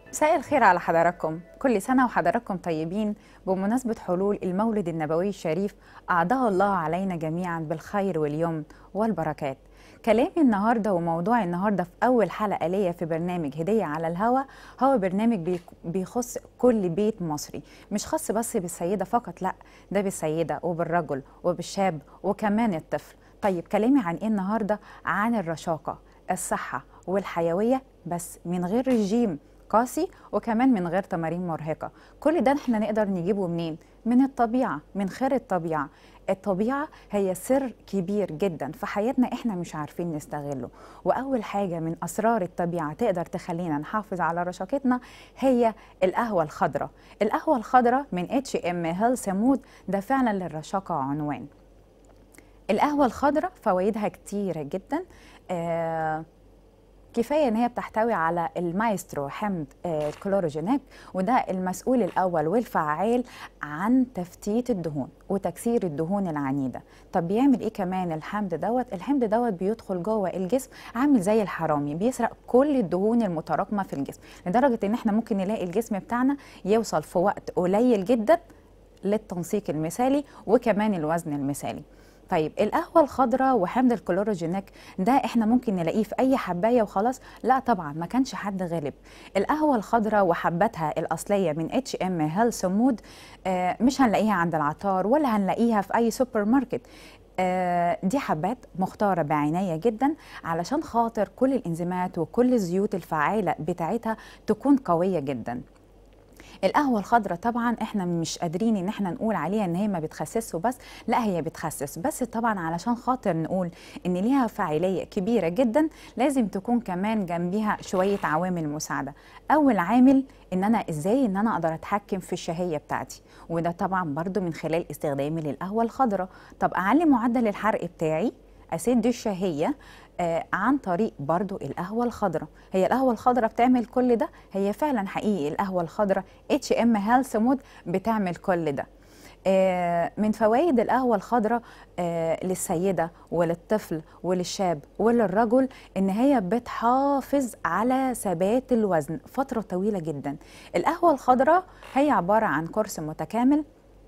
مساء الخير على حضراتكم كل سنة وحضراتكم طيبين بمناسبة حلول المولد النبوي الشريف أعضاه الله علينا جميعا بالخير واليمن والبركات كلامي النهاردة وموضوع النهاردة في أول حلقة ليا في برنامج هدية على الهوا هو برنامج بيك- بيخص كل بيت مصري مش خاص بس بالسيدة فقط لا ده بالسيدة وبالرجل وبالشاب وكمان الطفل طيب كلامي عن ايه النهاردة عن الرشاقة الصحة والحيوية بس من غير رجيم قاسي وكمان من غير تمارين مرهقة كل ده احنا نقدر نجيبه منين؟ من الطبيعة من خير الطبيعة الطبيعة هي سر كبير جدا في حياتنا احنا مش عارفين نستغله وأول حاجة من أسرار الطبيعة تقدر تخلينا نحافظ على رشاقتنا هي القهوة الخضراء القهوة الخضراء من اتش ام هيل سمود ده فعلا للرشاقة عنوان القهوة الخضراء فوائدها كتيرة جدا آه كفايه ان هي بتحتوي على المايسترو حمض آه، الكلوروجينيك وده المسؤول الاول والفعال عن تفتيت الدهون وتكسير الدهون العنيده طب بيعمل ايه كمان الحمض دوت الحمض دوت بيدخل جوه الجسم عامل زي الحرامي بيسرق كل الدهون المتراكمه في الجسم لدرجه ان احنا ممكن نلاقي الجسم بتاعنا يوصل في وقت قليل جدا للتنسيق المثالي وكمان الوزن المثالي طيب القهوة الخضراء وحمض الكلوروجينيك ده احنا ممكن نلاقيه في اي حباية وخلاص لا طبعا ما كانش حد غالب القهوة الخضراء وحباتها الأصلية من اتش ام هيل سمود آه مش هنلاقيها عند العطار ولا هنلاقيها في اي سوبر ماركت آه، دي حبات مختارة بعناية جدا علشان خاطر كل الانزيمات وكل الزيوت الفعالة بتاعتها تكون قوية جدا القهوة الخضراء طبعا احنا مش قادرين ان احنا نقول عليها ان هي ما بتخسسش بس لا هي بتخسس بس طبعا علشان خاطر نقول ان ليها فاعلية كبيرة جدا لازم تكون كمان جنبيها شوية عوامل مساعدة اول عامل ان انا ازاي ان انا اقدر اتحكم في الشهية بتاعتي وده طبعا برضو من خلال استخدامي للقهوة الخضراء طب اعلي معدل الحرق بتاعي اسد الشهيه آه عن طريق برضو القهوة الخضراء هي القهوة الخضراء بتعمل كل ده هي فعلا حقيقي القهوة الخضراء اتش ام هيلث مود بتعمل كل ده آه، من فوائد القهوة الخضراء آه، للسيدة وللطفل وللشاب وللرجل إن هي بتحافظ على ثبات الوزن فترة طويلة جدا القهوة الخضراء هي عبارة عن كورس متكامل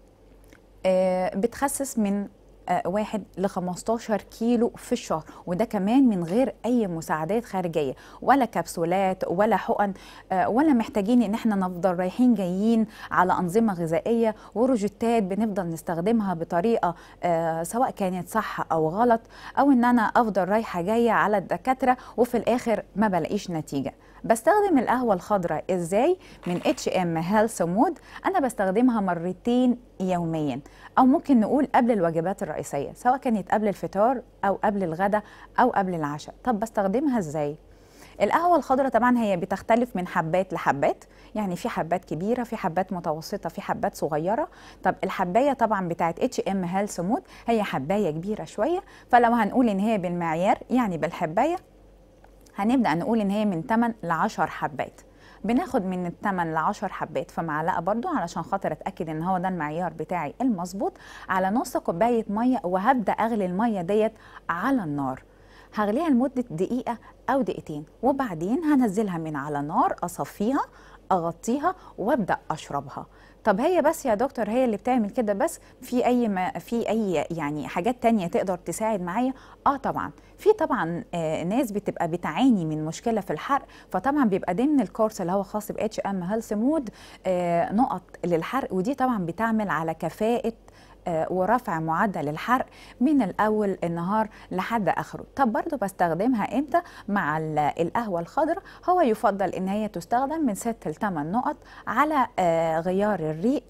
آه، بتخسس من آه، واحد ل 15 كيلو في الشهر وده كمان من غير اي مساعدات خارجيه ولا كبسولات ولا حقن آه، ولا محتاجين ان احنا نفضل رايحين جايين على انظمه غذائيه وروجيتات بنفضل نستخدمها بطريقه آه، سواء كانت صح او غلط او ان انا افضل رايحه جايه على الدكاتره وفي الاخر ما بلاقيش نتيجه بستخدم القهوه الخضراء ازاي من اتش ام هيلث مود انا بستخدمها مرتين يوميا او ممكن نقول قبل الوجبات الرئيسيه سواء كانت قبل الفطار او قبل الغداء او قبل العشاء طب بستخدمها ازاي القهوة الخضراء طبعا هي بتختلف من حبات لحبات يعني في حبات كبيرة في حبات متوسطة في حبات صغيرة طب الحباية طبعا بتاعت اتش ام هيلث مود هي حباية كبيرة شوية فلو هنقول ان هي بالمعيار يعني بالحباية هنبدأ نقول ان هي من 8 ل 10 حبات بناخد من الثمن ل 10 حبات في معلقه برضو علشان خاطر اتاكد ان هو ده المعيار بتاعي المظبوط على نص كوبايه ميه وهبدا اغلي الميه ديت على النار هغليها لمده دقيقه او دقيقتين وبعدين هنزلها من على نار اصفيها اغطيها وابدا اشربها طب هي بس يا دكتور هي اللي بتعمل كده بس في اي ما في اي يعني حاجات تانية تقدر تساعد معايا اه طبعا في طبعا آه ناس بتبقى بتعاني من مشكله في الحرق فطبعا بيبقى ضمن الكورس اللي هو خاص باتش ام هيلث مود آه نقط للحرق ودي طبعا بتعمل على كفاءه آه، ورفع معدل الحرق من الاول النهار لحد اخره طب برضو بستخدمها امتى مع ال- القهوه الخضراء هو يفضل ان هي تستخدم من 6 ل 8 نقط على آه، غيار الريق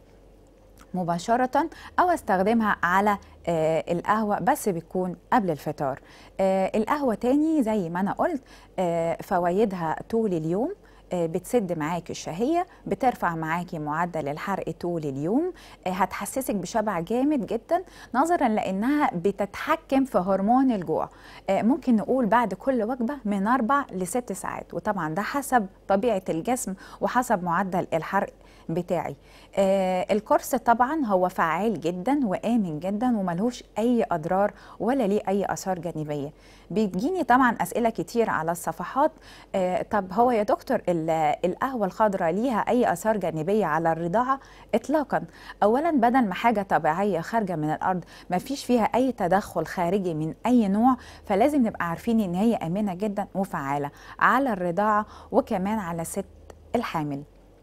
مباشرة أو استخدمها على آه، القهوة بس بتكون قبل الفطار آه، القهوة تاني زي ما أنا قلت آه، فوائدها طول اليوم آه، بتسد معاكي الشهية بترفع معاكي معدل الحرق طول اليوم آه، هتحسسك بشبع جامد جدا نظرا لأنها بتتحكم في هرمون الجوع آه، ممكن نقول بعد كل وجبة من أربع لست ساعات وطبعا ده حسب طبيعة الجسم وحسب معدل الحرق بتاعي آه الكورس طبعا هو فعال جدا وآمن جدا وملهوش أي أضرار ولا ليه أي آثار جانبية بتجيني طبعا أسئلة كتير على الصفحات آه طب هو يا دكتور القهوة الخضراء ليها أي آثار جانبية على الرضاعة إطلاقا أولا بدل ما حاجة طبيعية خارجة من الأرض ما فيش فيها أي تدخل خارجي من أي نوع فلازم نبقى عارفين إن هي آمنة جدا وفعالة على الرضاعة وكمان على الست الحامل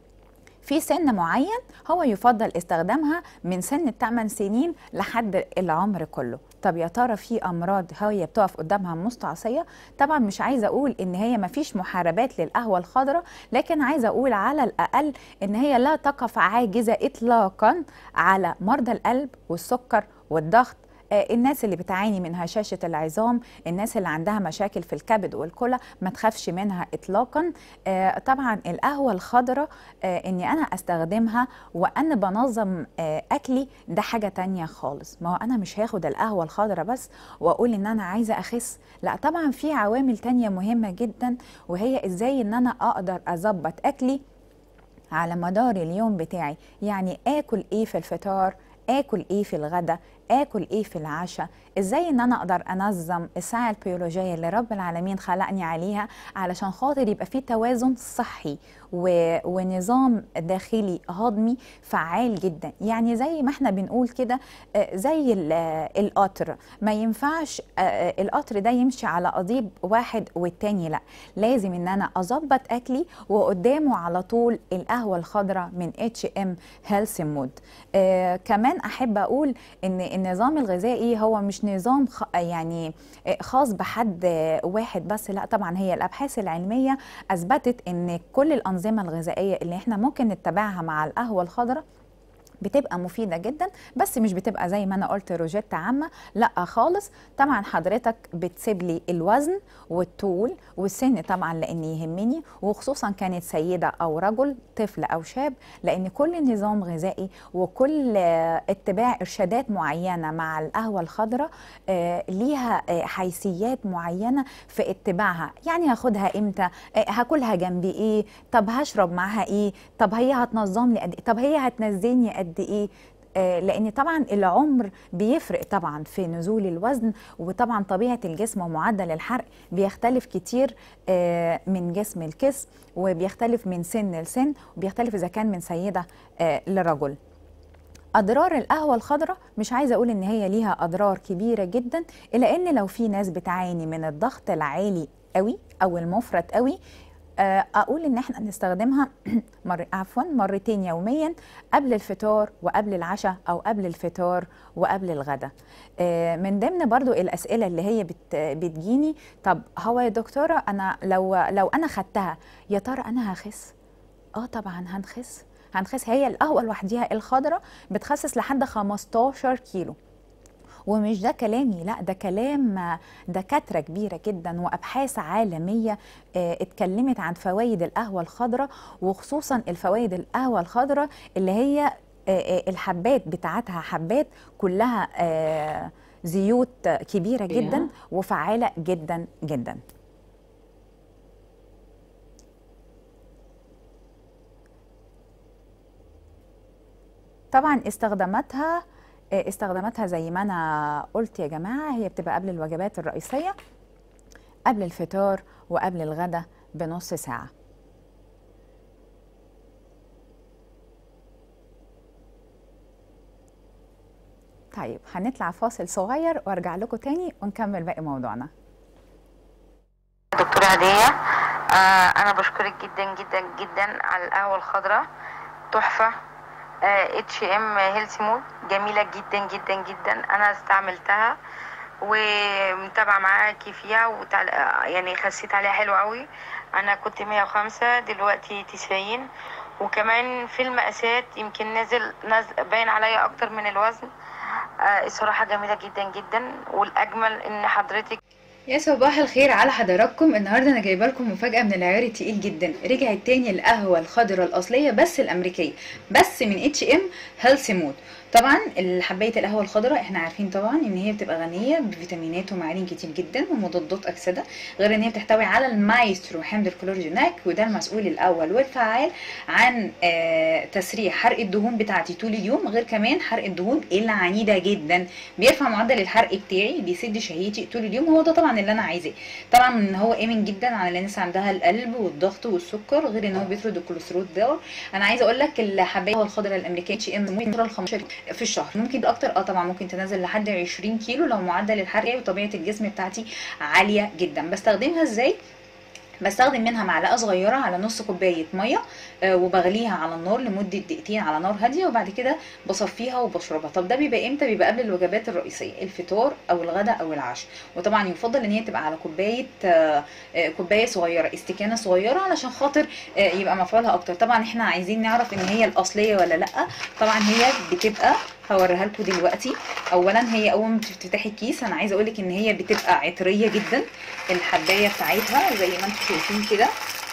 في سن معين هو يفضل استخدامها من سن الثمان سنين لحد العمر كله طب يا ترى في امراض هي بتقف قدامها مستعصيه طبعا مش عايزه اقول ان هي ما فيش محاربات للقهوه الخضراء لكن عايزه اقول على الاقل ان هي لا تقف عاجزه اطلاقا على مرضى القلب والسكر والضغط آه، الناس اللي بتعاني من هشاشة العظام الناس اللي عندها مشاكل في الكبد والكلى ما تخافش منها إطلاقا آه، طبعا القهوة الخضراء آه، إني أنا أستخدمها وأنا بنظم أكلي ده حاجة تانية خالص ما هو أنا مش هاخد القهوة الخضراء بس وأقول إن أنا عايزة أخس لا طبعا في عوامل تانية مهمة جدا وهي إزاي إن أنا أقدر أظبط أكلي على مدار اليوم بتاعي يعني آكل إيه في الفطار اكل ايه في الغداء اكل ايه في العشاء ازاي ان انا اقدر انظم الساعه البيولوجيه اللي رب العالمين خلقني عليها علشان خاطر يبقى في توازن صحي و... ونظام داخلي هضمي فعال جدا يعني زي ما احنا بنقول كده آه، زي القطر ما ينفعش آه، آه، القطر ده يمشي على قضيب واحد والتاني لا لازم ان انا اظبط اكلي وقدامه على طول القهوه الخضراء من اتش ام هيلث مود كمان احب اقول ان النظام الغذائي هو مش نظام يعني خاص بحد واحد بس لا طبعا هي الابحاث العلميه اثبتت ان كل الانظمه الغذائيه اللي احنا ممكن نتبعها مع القهوه الخضراء بتبقى مفيدة جدا بس مش بتبقى زي ما أنا قلت روجيتا عامة لا خالص طبعا حضرتك بتسيب لي الوزن والطول والسن طبعا لأن يهمني وخصوصا كانت سيدة أو رجل طفل أو شاب لأن كل نظام غذائي وكل اتباع إرشادات معينة مع القهوة الخضراء آه، ليها آه، حيثيات معينة في اتباعها يعني هاخدها إمتى آه، هاكلها جنبي إيه طب هشرب معاها إيه طب هي هتنظم لي قد إيه طب هي هتنزلني قد قد ايه آه، لان طبعا العمر بيفرق طبعا في نزول الوزن وطبعا طبيعه الجسم ومعدل الحرق بيختلف كتير آه، من جسم الكس وبيختلف من سن لسن وبيختلف اذا كان من سيده آه، لرجل اضرار القهوه الخضراء مش عايزه اقول ان هي ليها اضرار كبيره جدا الا ان لو في ناس بتعاني من الضغط العالي قوي او المفرط قوي آه، اقول ان احنا نستخدمها مر... عفوا مرتين يوميا قبل الفطار وقبل العشاء او قبل الفطار وقبل الغداء آه، من ضمن برضو الاسئله اللي هي بت... بتجيني طب هو يا دكتوره انا لو لو انا خدتها يا ترى انا هخس اه طبعا هنخس هنخس هي القهوه لوحديها الخضراء بتخسس لحد 15 كيلو ومش ده كلامي لا ده كلام دكاتره كبيره جدا وابحاث عالميه آه، اتكلمت عن فوائد القهوه الخضراء وخصوصا الفوائد القهوه الخضراء اللي هي آه، آه، الحبات بتاعتها حبات كلها زيوت كبيره جدا وفعاله جدا جدا طبعا استخداماتها آه، استخداماتها زي ما انا قلت يا جماعه هي بتبقى قبل الوجبات الرئيسيه قبل الفطار وقبل الغداء بنص ساعه طيب هنطلع فاصل صغير وارجع لكم تاني ونكمل باقي موضوعنا دكتورة هدية آه أنا بشكرك جدا جدا جدا على القهوة الخضراء تحفة اتش ام هيلثي مود جميله جدا جدا جدا انا استعملتها ومتابعه معاكي فيها وتعل... يعني خسيت عليها حلو قوي انا كنت 105 دلوقتي 90 وكمان في المقاسات يمكن نازل نازل باين عليا اكتر من الوزن آه الصراحه جميله جدا جدا والاجمل ان حضرتك يا صباح الخير على حضراتكم النهارده انا جايبه لكم مفاجاه من العيار التقيل جدا رجعت تاني القهوه الخضراء الاصليه بس الامريكيه بس من اتش ام هيلثي مود طبعا حبايه القهوه الخضراء احنا عارفين طبعا ان هي بتبقى غنيه بفيتامينات ومعادن كتير جدا ومضادات اكسده غير ان هي بتحتوي على المايسترو حمض الكلورجيناك وده المسؤول الاول والفعال عن آه، تسريع حرق الدهون بتاعتي طول اليوم غير كمان حرق الدهون العنيده جدا بيرفع معدل الحرق بتاعي بيسد شهيتي طول اليوم هو ده طبعا اللي انا عايزاه طبعا ان هو امن جدا على الناس عندها القلب والضغط والسكر غير ان هو بيطرد الكوليسترول ده انا عايزه اقول لك الحبايه الخضراء الامريكيه اتش ام ممكن ال 15 في الشهر ممكن اكتر اه طبعا ممكن تنزل لحد 20 كيلو لو معدل الحرق وطبيعه الجسم بتاعتي عاليه جدا بستخدمها ازاي بستخدم منها معلقه صغيره على نص كوبايه ميه آه، وبغليها على النار لمده دقيقتين على نار هاديه وبعد كده بصفيها وبشربها طب ده بيبقى امتى بيبقى قبل الوجبات الرئيسيه الفطار او الغداء او العشاء وطبعا يفضل ان هي تبقى على كوبايه آه، آه، كوبايه صغيره استكانه صغيره علشان خاطر آه، يبقى مفعولها اكتر طبعا احنا عايزين نعرف ان هي الاصليه ولا لا طبعا هي بتبقى هوريها لكم دلوقتي اولا هي اول ما بتفتحي الكيس انا عايزه اقول لك ان هي بتبقى عطريه جدا الحبايه بتاعتها زي ما انتم شايفين كده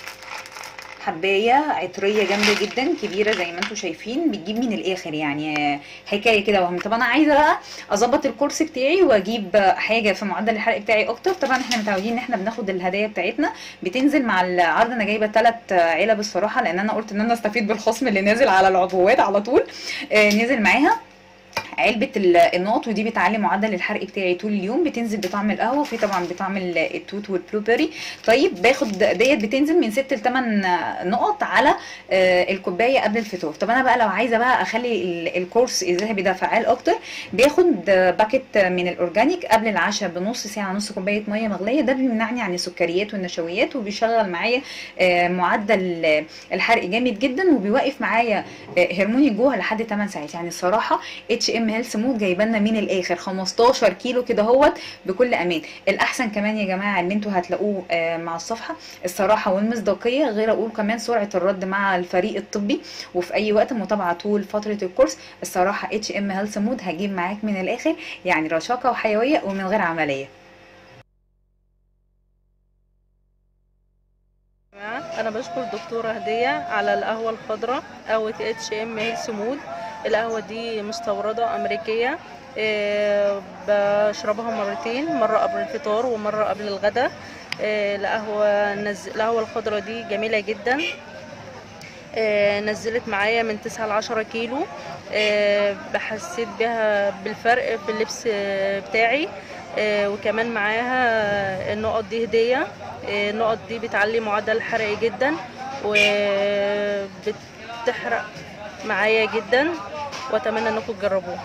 حبايه عطريه جامده جدا كبيره زي ما انتم شايفين بتجيب من الاخر يعني حكايه كده وهم طب انا عايزه بقى اظبط الكورس بتاعي واجيب حاجه في معدل الحرق بتاعي اكتر طبعا احنا متعودين ان احنا بناخد الهدايا بتاعتنا بتنزل مع العرض انا جايبه ثلاث علب الصراحه لان انا قلت ان انا استفيد بالخصم اللي نازل على العبوات على طول آه، نزل معاها علبه ال- النقط ودي بتعلي معدل الحرق بتاعي طول اليوم بتنزل بطعم القهوه وفي طبعا بطعم ال- التوت والبلو بيري طيب باخد ديت بتنزل من 6 ل 8 نقط على آه، الكوبايه قبل الفطار طب انا بقى لو عايزه بقى اخلي ال- الكورس الذهبي ده فعال اكتر باخد آه، باكت من الاورجانيك قبل العشاء بنص ساعه نص كوبايه ميه مغليه ده بيمنعني عن السكريات والنشويات وبيشغل معايا آه، معدل آه، الحرق جامد جدا وبيوقف معايا آه، هرمون الجوع لحد 8 ساعات يعني الصراحه اتش ام هيلث مود جايبه لنا من الاخر 15 كيلو كده اهوت بكل امان الاحسن كمان يا جماعه اللي انتوا هتلاقوه آه، مع الصفحه الصراحه والمصداقيه غير اقول كمان سرعه الرد مع الفريق الطبي وفي اي وقت متابعه طول فتره الكورس الصراحه اتش ام هيلث مود هجيب معاك من الاخر يعني رشاقه وحيويه ومن غير عمليه جماعة، أنا بشكر دكتورة هدية على القهوة الخضراء قهوة اتش ام هيلث مود القهوة دي مستوردة أمريكية إيه، بشربها مرتين مرة قبل الفطار ومرة قبل الغداء إيه، القهوة نز... القهوة الخضراء دي جميلة جدا إيه، نزلت معايا من 9 ل 10 كيلو إيه، بحسيت بها بالفرق في اللبس آه، بتاعي آه، وكمان معاها النقط دي هدية آه، النقط دي بتعلي معدل الحرق جدا وبتحرق معايا جدا واتمنى انكم تجربوها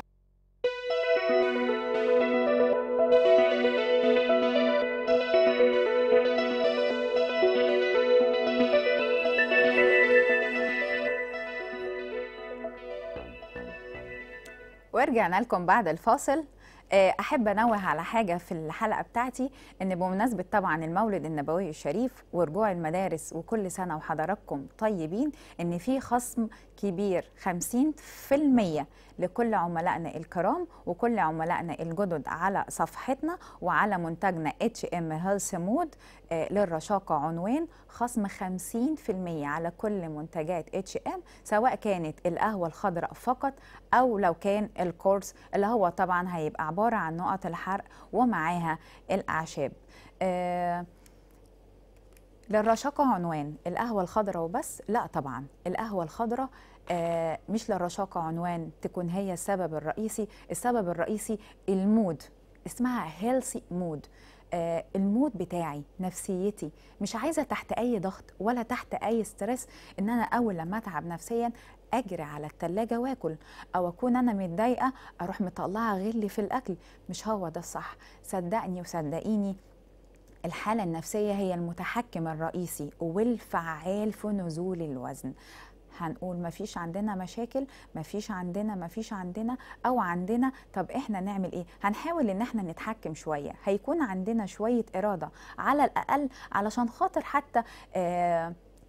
ورجعنا لكم بعد الفاصل آه، احب انوه على حاجه في الحلقه بتاعتي ان بمناسبه طبعا المولد النبوي الشريف ورجوع المدارس وكل سنه وحضراتكم طيبين ان في خصم كبير 50% لكل عملائنا الكرام وكل عملائنا الجدد على صفحتنا وعلى منتجنا اتش ام هيلث مود للرشاقه عنوان خصم 50% على كل منتجات اتش ام سواء كانت القهوه الخضراء فقط او لو كان الكورس اللي هو طبعا هيبقى عباره عن نقط الحرق ومعاها الاعشاب آه للرشاقة عنوان القهوة الخضراء وبس لا طبعا القهوة الخضراء آه مش للرشاقة عنوان تكون هي السبب الرئيسي السبب الرئيسي المود اسمها هيلثي مود آه المود بتاعي نفسيتي مش عايزة تحت أي ضغط ولا تحت أي ستريس إن أنا أول لما أتعب نفسيا أجري على التلاجة وآكل أو أكون أنا متضايقة أروح مطلعة غلي في الأكل مش هو ده الصح صدقني وصدقيني الحالة النفسية هي المتحكم الرئيسي والفعال في نزول الوزن هنقول مفيش عندنا مشاكل مفيش عندنا مفيش عندنا او عندنا طب احنا نعمل ايه هنحاول ان احنا نتحكم شوية هيكون عندنا شوية ارادة على الاقل علشان خاطر حتى آه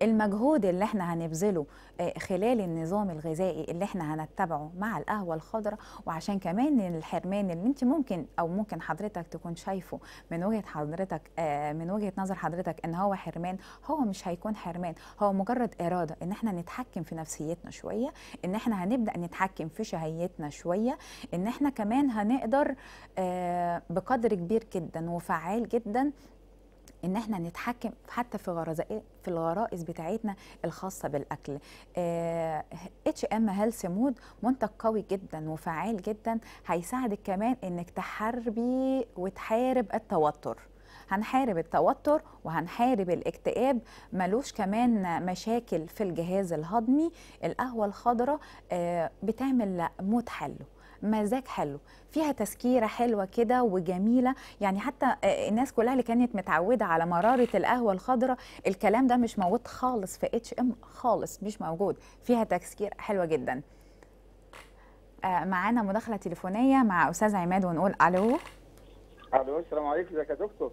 المجهود اللي احنا هنبذله آه، خلال النظام الغذائي اللي احنا هنتبعه مع القهوه الخضراء وعشان كمان الحرمان اللي انت ممكن او ممكن حضرتك تكون شايفه من وجهه حضرتك آه، من وجهه نظر حضرتك ان هو حرمان هو مش هيكون حرمان هو مجرد اراده ان احنا نتحكم في نفسيتنا شويه ان احنا هنبدا نتحكم في شهيتنا شويه ان احنا كمان هنقدر آه، بقدر كبير جدا وفعال جدا ان احنا نتحكم حتى في غرزاء في الغرائز بتاعتنا الخاصه بالاكل اتش ام هيلث مود منتج قوي جدا وفعال جدا هيساعدك كمان انك تحاربي وتحارب التوتر هنحارب التوتر وهنحارب الاكتئاب ملوش كمان مشاكل في الجهاز الهضمي القهوه الخضراء آه، بتعمل مود حلو مزاج حلو فيها تسكيره حلوه كده وجميله يعني حتى آه، الناس كلها اللي كانت متعوده على مراره القهوه الخضراء الكلام ده مش موجود خالص في اتش ام خالص مش موجود فيها تسكير حلوه جدا آه، معانا مداخله تليفونيه مع استاذ عماد ونقول الو الو السلام عليكم ازيك يا دكتور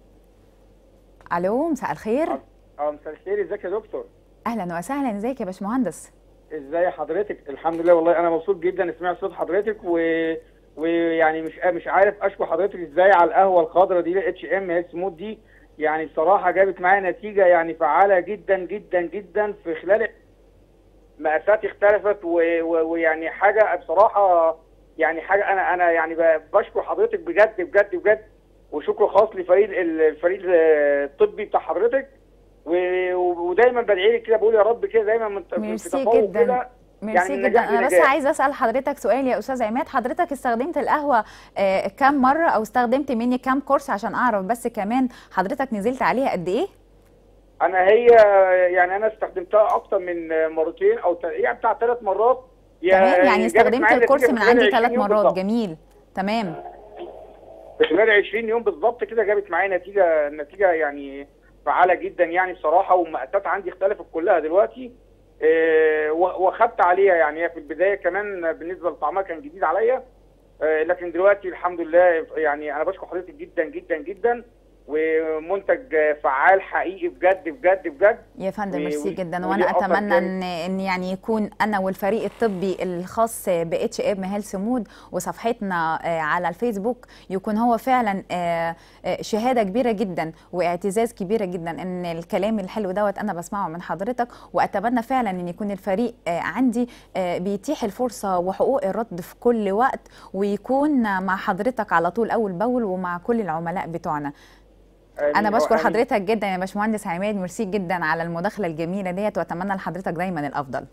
الو مساء الخير اه مساء الخير ازيك يا دكتور اهلا وسهلا ازيك يا باشمهندس ازاي حضرتك الحمد لله والله انا مبسوط جدا سمعت صوت حضرتك و ويعني مش مش عارف اشكر حضرتك ازاي على القهوه الخضراء دي اتش ام هيلث مود دي يعني بصراحه جابت معايا نتيجه يعني فعاله جدا جدا جدا في خلال مقاسات اختلفت و- و- ويعني حاجه بصراحه يعني حاجه انا انا يعني ب- بشكر حضرتك بجد بجد بجد وشكر خاص لفريق ال- الفريق الطبي بتاع حضرتك و- ودايما بدعي لك كده بقول يا رب كده دايما من- في ميرسي تفوق جدا. كده ميرسي يعني جدا نجاح انا بس لنجاح. عايزه اسال حضرتك سؤال يا استاذ عماد حضرتك استخدمت القهوه آه، كام مره او استخدمت مني كام كورس عشان اعرف بس كمان حضرتك نزلت عليها قد ايه انا هي يعني انا استخدمتها اكتر من مرتين او ت- يعني بتاع ثلاث مرات تمام يعني جابت استخدمت معايا الكورس نتيجة من في خلال عندي 20 ثلاث يوم مرات بالظبط. جميل تمام في خلال 20 يوم بالظبط كده جابت معايا نتيجه نتيجه يعني فعاله جدا يعني بصراحه والمقاسات عندي اختلفت كلها دلوقتي إيه، و- واخدت عليها يعني هي في البدايه كمان بالنسبه لطعمها كان جديد عليا آه، لكن دلوقتي الحمد لله يعني انا بشكر حضرتك جدا جدا جدا ومنتج فعال حقيقي بجد بجد بجد يا فندم و- ميرسي و- جدا ودي وانا أفضل اتمنى جانب. ان ان يعني يكون انا والفريق الطبي الخاص ب اتش ام هيلث مود وصفحتنا آه، على الفيسبوك يكون هو فعلا آه، آه، شهاده كبيره جدا واعتزاز كبيره جدا ان الكلام الحلو دوت انا بسمعه من حضرتك واتمنى فعلا ان يكون الفريق آه، عندي آه، بيتيح الفرصه وحقوق الرد في كل وقت ويكون مع حضرتك على طول اول باول ومع كل العملاء بتوعنا انا آمين. بشكر آمين. حضرتك جدا يا باشمهندس عماد ميرسي جدا على المداخله الجميله ديت واتمنى لحضرتك دايما الافضل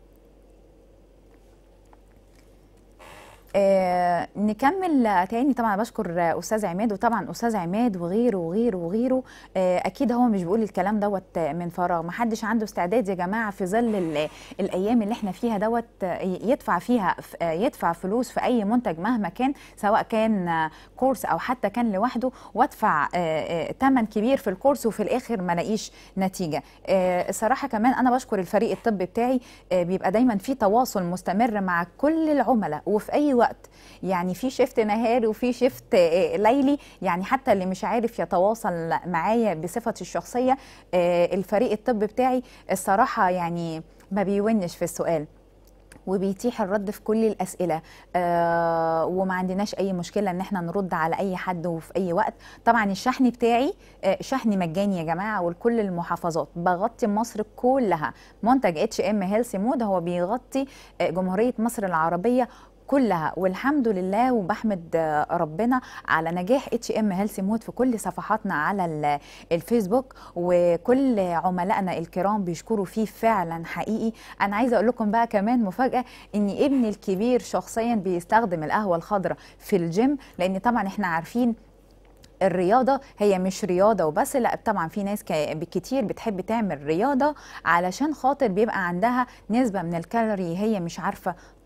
آه نكمل تاني طبعا بشكر آه، استاذ عماد وطبعا استاذ عماد وغيره وغيره وغيره آه اكيد هو مش بيقول الكلام دوت آه، من فراغ ما حدش عنده استعداد يا جماعه في ظل ال- الايام اللي احنا فيها دوت آه، يدفع فيها ف- آه، يدفع فلوس في اي منتج مهما كان سواء كان آه، كورس او حتى كان لوحده وادفع ثمن كبير في الكورس وفي الاخر ما الاقيش نتيجه آه، الصراحه كمان انا بشكر الفريق الطبي بتاعي آه، بيبقى دايما في تواصل مستمر مع كل العملاء وفي اي وقت يعني في شيفت نهاري وفي شيفت آه، ليلي يعني حتى اللي مش عارف يتواصل معايا بصفتي الشخصيه آه، الفريق الطبي بتاعي الصراحه يعني ما بيونش في السؤال وبيتيح الرد في كل الاسئله آه وما عندناش اي مشكله ان احنا نرد على اي حد وفي اي وقت طبعا الشحن بتاعي آه شحن مجاني يا جماعه ولكل المحافظات بغطي مصر كلها منتج اتش ام هيلث مود هو بيغطي آه جمهوريه مصر العربيه كلها والحمد لله وبحمد آه، ربنا على نجاح اتش ام هيلث مود في كل صفحاتنا على ال- الفيسبوك وكل عملائنا الكرام بيشكروا فيه فعلا حقيقي انا عايزه اقول لكم بقى كمان مفاجاه ان ابني الكبير شخصيا بيستخدم القهوه الخضراء في الجيم لان طبعا احنا عارفين الرياضه هي مش رياضه وبس لا طبعا في ناس ك- كتير بتحب تعمل رياضه علشان خاطر بيبقى عندها نسبه من الكالوري هي مش عارفه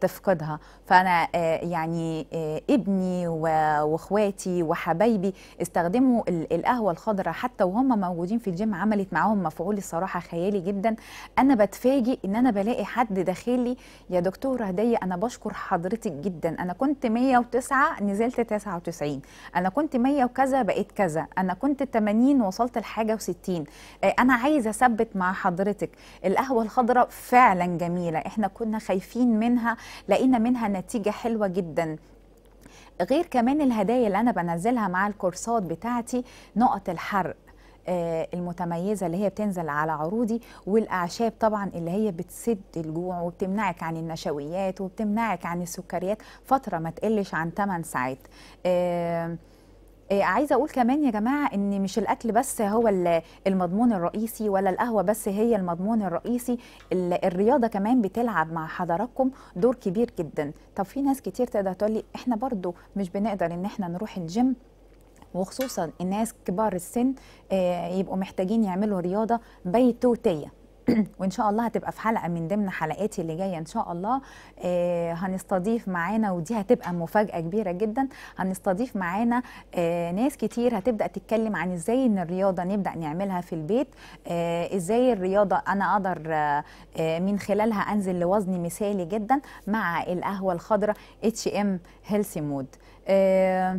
تفقدها فانا آه، يعني آه، ابني و- واخواتي وحبايبي استخدموا ال- القهوه الخضراء حتى وهم موجودين في الجيم عملت معاهم مفعول الصراحه خيالي جدا انا بتفاجئ ان انا بلاقي حد داخلي يا دكتوره هديه انا بشكر حضرتك جدا انا كنت 109 نزلت 99 انا كنت 100 وكذا بقيت كذا انا كنت 80 وصلت لحاجه و60 انا عايزه اثبت مع حضرتك القهوه الخضراء فعلا جميله احنا كنا خايفين منها لقينا منها نتيجه حلوه جدا غير كمان الهدايا اللي انا بنزلها مع الكورسات بتاعتي نقط الحرق آه، المتميزه اللي هي بتنزل على عروضي والاعشاب طبعا اللي هي بتسد الجوع وبتمنعك عن النشويات وبتمنعك عن السكريات فتره ما تقلش عن 8 ساعات آه، آه، عايزه اقول كمان يا جماعه ان مش الاكل بس هو ال- المضمون الرئيسي ولا القهوه بس هي المضمون الرئيسي ال- الرياضه كمان بتلعب مع حضراتكم دور كبير جدا طب في ناس كتير تقدر تقول لي احنا برضو مش بنقدر ان احنا نروح الجيم وخصوصا الناس كبار السن آه، يبقوا محتاجين يعملوا رياضه بيتوتيه وان شاء الله هتبقى في حلقه من ضمن حلقاتي اللي جايه ان شاء الله آه هنستضيف معانا ودي هتبقى مفاجاه كبيره جدا هنستضيف معانا آه ناس كتير هتبدا تتكلم عن ازاي ان الرياضه نبدا نعملها في البيت آه ازاي الرياضه انا اقدر آه آه من خلالها انزل لوزن مثالي جدا مع القهوه الخضراء اتش ام هيلثي مود آه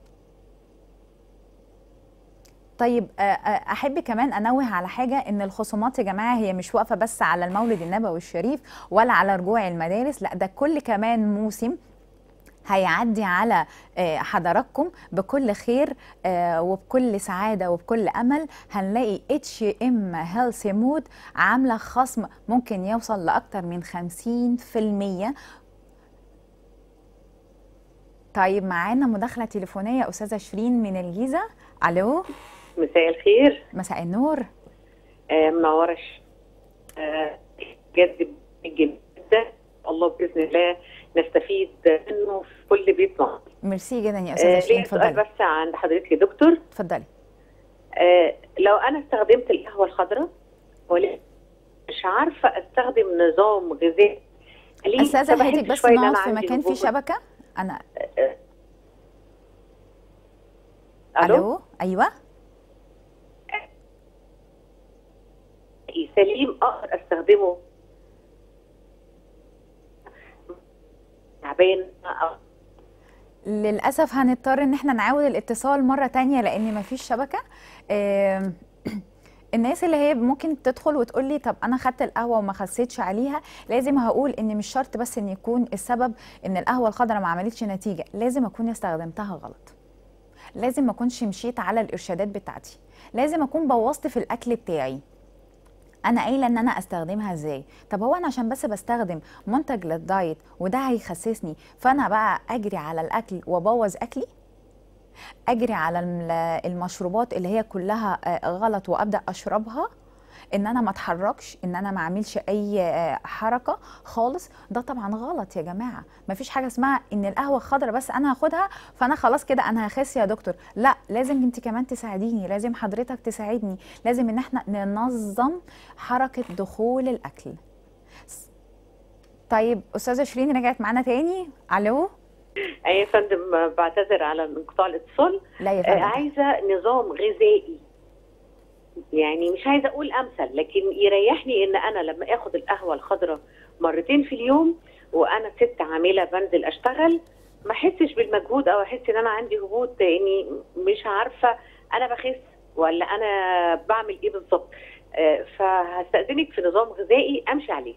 طيب آه، آه، احب كمان انوه على حاجه ان الخصومات يا جماعه هي مش واقفه بس على المولد النبوي الشريف ولا على رجوع المدارس لا ده كل كمان موسم هيعدي على آه، حضراتكم بكل خير آه، وبكل سعاده وبكل امل هنلاقي اتش ام هيلث مود عامله خصم ممكن يوصل لاكتر من 50% طيب معانا مداخله تليفونيه استاذه شيرين من الجيزه الو مساء الخير مساء النور آه منورش آه بجد جدا الله باذن الله نستفيد منه في كل بيت مصر ميرسي جدا يا استاذه آه شيرين ليه سؤال اتفضلي بس عند حضرتك يا دكتور اتفضلي آه لو انا استخدمت القهوه الخضراء ولكن مش عارفه استخدم نظام غذائي ليه؟ استاذه فبحس حياتك بس شوية إن نقعد أنا في عندي مكان فيه هبوط. شبكه انا الو الو ايوه سليم اقدر استخدمه تعبان أو للاسف هنضطر ان احنا نعاود الاتصال مره تانية لان مفيش شبكه آم، الناس اللي هي ممكن تدخل وتقول لي طب انا خدت القهوه وما خسيتش عليها لازم هقول ان مش شرط بس ان يكون السبب ان القهوه الخضراء ما عملتش نتيجه لازم اكون استخدمتها غلط لازم ما اكونش مشيت على الارشادات بتاعتي لازم اكون بوظت في الاكل بتاعي انا قايله ان انا استخدمها ازاي طب هو انا عشان بس بستخدم منتج للدايت وده هيخسسني فانا بقى اجري على الاكل وابوظ اكلي اجري على الم- المشروبات اللي هي كلها آه، غلط وابدا اشربها ان انا ما اتحركش ان انا ما اعملش اي آه، حركه خالص ده طبعا غلط يا جماعه ما فيش حاجه اسمها ان القهوه الخضراء بس انا هاخدها فانا خلاص كده انا هخس يا دكتور لا لازم انت كمان تساعديني لازم حضرتك تساعدني لازم ان احنا ننظم حركه دخول الاكل س- طيب استاذه شيرين رجعت معانا تاني الو اي فندم بعتذر على انقطاع الاتصال لا يا آه، فندم عايزه نظام غذائي يعني مش عايزه اقول امثل لكن يريحني ان انا لما اخد القهوه الخضراء مرتين في اليوم وانا ست عامله بنزل اشتغل ما احسش بالمجهود او احس ان انا عندي هبوط اني مش عارفه انا بخس ولا انا بعمل ايه بالظبط آه، فهستاذنك في نظام غذائي امشي عليه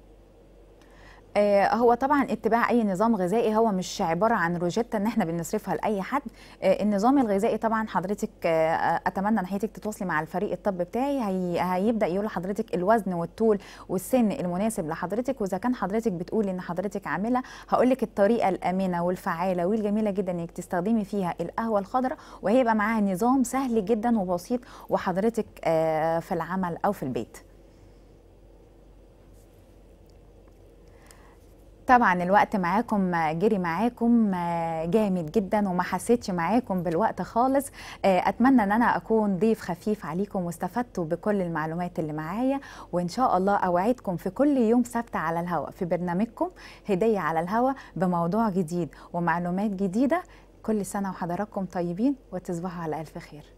آه، هو طبعا اتباع اي نظام غذائي هو مش عباره عن روجيتا ان احنا بنصرفها لاي حد آه، النظام الغذائي طبعا حضرتك آه، اتمنى ان حضرتك تتواصلي مع الفريق الطب بتاعي هي هيبدا يقول لحضرتك الوزن والطول والسن المناسب لحضرتك واذا كان حضرتك بتقولي ان حضرتك عامله هقول لك الطريقه الامنه والفعاله والجميله جدا انك تستخدمي فيها القهوه الخضراء وهيبقى معاها نظام سهل جدا وبسيط وحضرتك آه، في العمل او في البيت طبعا الوقت معاكم جري معاكم جامد جدا وما حسيتش معاكم بالوقت خالص اتمنى ان انا اكون ضيف خفيف عليكم واستفدتوا بكل المعلومات اللي معايا وان شاء الله اوعدكم في كل يوم سبت على الهواء في برنامجكم هديه على الهواء بموضوع جديد ومعلومات جديده كل سنه وحضراتكم طيبين وتصبحوا على الف خير